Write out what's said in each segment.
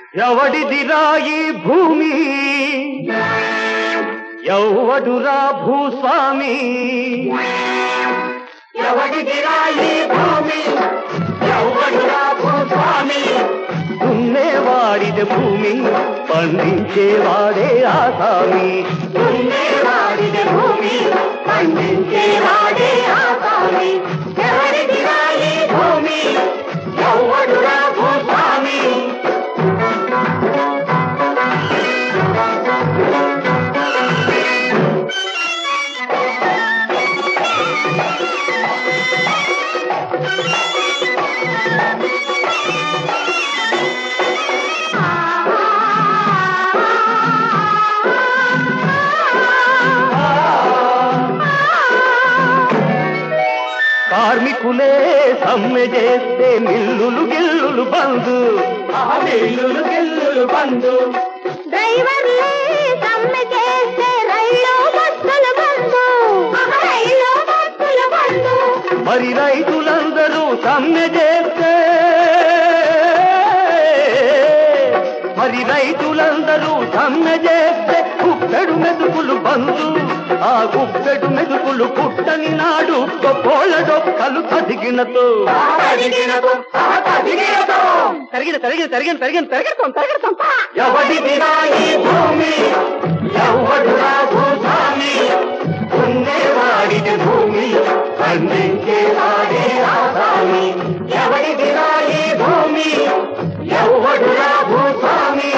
ఎవడిదిరా ఈ భూమి ఎవడురా భూస్వామి ఎవడిదిరా ఈ భూమి ఎవడురా భూస్వామి దున్నేవాడిది భూమి పండించేవాడే ఆసామి దున్నేవాడిది భూమి పండించేవాడే ఆసామి ఎవడిదిరా ఈ భూమి ఎవడురా భూస్వామి కార్మికులే సమ్మె చేస్తే మిల్లులు గిల్లులు బంధు మిల్లులు గిల్లులు బంధు డ్రైవర్లే సమ్మె చేస్తే రైలు బస్సుల బంధు రైలు బస్సుల బంధు మరి రైతులందరూ సమ్మె చేస్తే మరి రైతులందరూ సమ్మె చేస్తే గుప్పెడు మెతుకులు బంధు ఆ గుప్పెడు మెతుకులు పుట్టని నాడు గొప్పోళ్ళ డొక్కలు తదిగినతో తరిగిన తరిగిన తరిగిన తరిగిన తరిగెడతాం తరిగెడతాం ఎవడిదిరా ఈ భూమి ఎవడురా భూస్వామి ఉండేవాడిది భూమి పండించేవాడే ఆసామి ఎవడిదిరా ఈ భూమి ఎవడురా భూస్వామి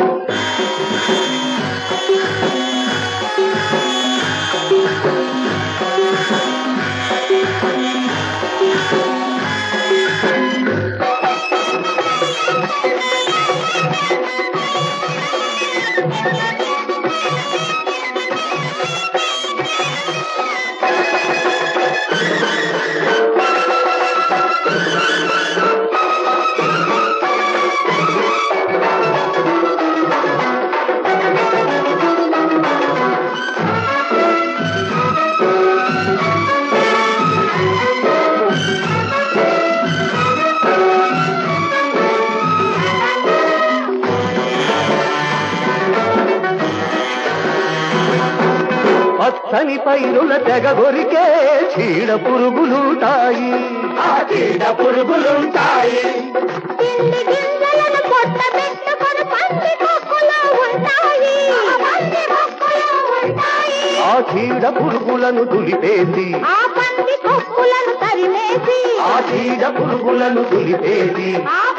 పచ్చని పైరుల తెగ గొరికే చీడ పురుగులుంటాయి ఆ చీడ పురుగులుంటాయి తిండి గింజలను పొట్ట పెట్టుకొని పంది మొక్కులో ఉంటాయి పంది మొక్కులో ఉంటాయి ఆ చీడ పురుగులను దులిపేసి ఆ పంది కొక్కులను తరిమేసి ఆ చీడ పురుగులను దులిపేసి ఆ